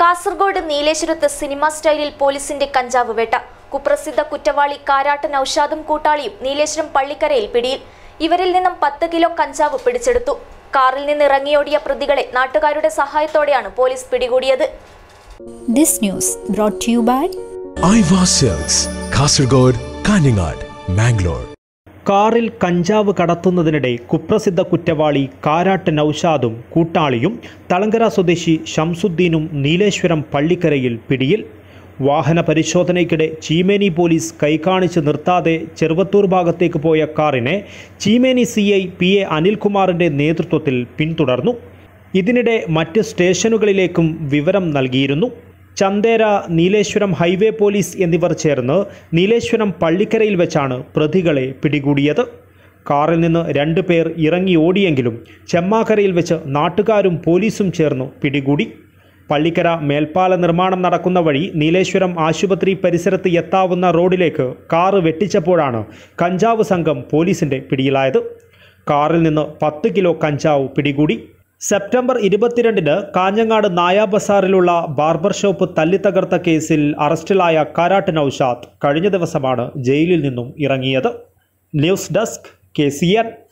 Kasaragod നീലേശ്വരത്ത് cinema സ്റ്റൈലിൽ പോലീസിന്റെ കഞ്ചാവ് വേട്ട കുപ്രസിദ്ധ കുറ്റവാളി കാരാട്ട് നൌഷാദും കൂട്ടാളിയും നീലേശ്വരം പള്ളിക്കരയിൽ പിടിയിൽ ഇവരിൽ നിന്നും പത്ത് കിലോ കഞ്ചാവ് പിടിച്ചെടുത്തു കാറിൽ നിന്ന് ഇറങ്ങിയോടിയ പ്രതികളെ നാട്ടുകാരുടെ സഹായത്തോടെയാണ് പോലീസ് പിടികൂടിയത് This news brought to you by Aiwa sales Kasaragod Kanhangad Mangalore കാറിൽ കഞ്ചാവ് കടത്തുന്നതിനിടെ കുപ്രസിദ്ധ കുറ്റവാളി കാരാട്ട് നൌഷാദും കൂട്ടാളിയും തളങ്കര സ്വദേശി ഷംസുദ്ദീനും നീലേശ്വരം പള്ളിക്കരയിൽ പിടിയിൽ വാഹന പരിശോധനയ്ക്കിടെ ചീമേനി പോലീസ് കൈകാണിച്ച് നിർത്താതെ ചെറുവത്തൂർ ഭാഗത്തേക്ക് പോയ കാറിനെ Cheemeni C I P A അനിൽകുമാറിൻ്റെ നേതൃത്വത്തിൽ പിന്തുടർന്നു ഇതിനിടെ മറ്റ് സ്റ്റേഷനുകളിലേക്കും വിവരം നൽകിയിരുന്നു ചന്ദേര നീലേശ്വരം ഹൈവേ പോലീസ് എന്നിവർ ചേർന്ന് നീലേശ്വരം പള്ളിക്കരയിൽ വെച്ചാണ് പ്രതികളെ പിടികൂടിയത് കാറിൽ നിന്ന് രണ്ടു പേർ ഇറങ്ങി ഓടിയെങ്കിലും ചെമ്മാക്കരയിൽ വെച്ച് നാട്ടുകാരും പോലീസും ചേർന്നു പിടികൂടി പള്ളിക്കര മേൽപ്പാല നിർമ്മാണം നടക്കുന്ന വഴി നീലേശ്വരം ആശുപത്രി പരിസരത്ത് എത്താവുന്ന റോഡിലേക്ക് കാറ് വെട്ടിച്ചപ്പോഴാണ് കഞ്ചാവ് സംഘം പോലീസിന്റെ പിടിയിലായത് കാറിൽ നിന്ന് പത്ത് കിലോ കഞ്ചാവ് പിടികൂടി സെപ്റ്റംബർ ഇരുപത്തിരണ്ടിന് കാഞ്ഞങ്ങാട് നായാ ബസാറിലുള്ള ബാർബർ ഷോപ്പ് തല്ലിത്തകർത്ത കേസിൽ അറസ്റ്റിലായ കാരാട്ട് നൌഷാദ് കഴിഞ്ഞ ദിവസമാണ് ജയിലിൽ നിന്നും ഇറങ്ങിയത് news desk K C N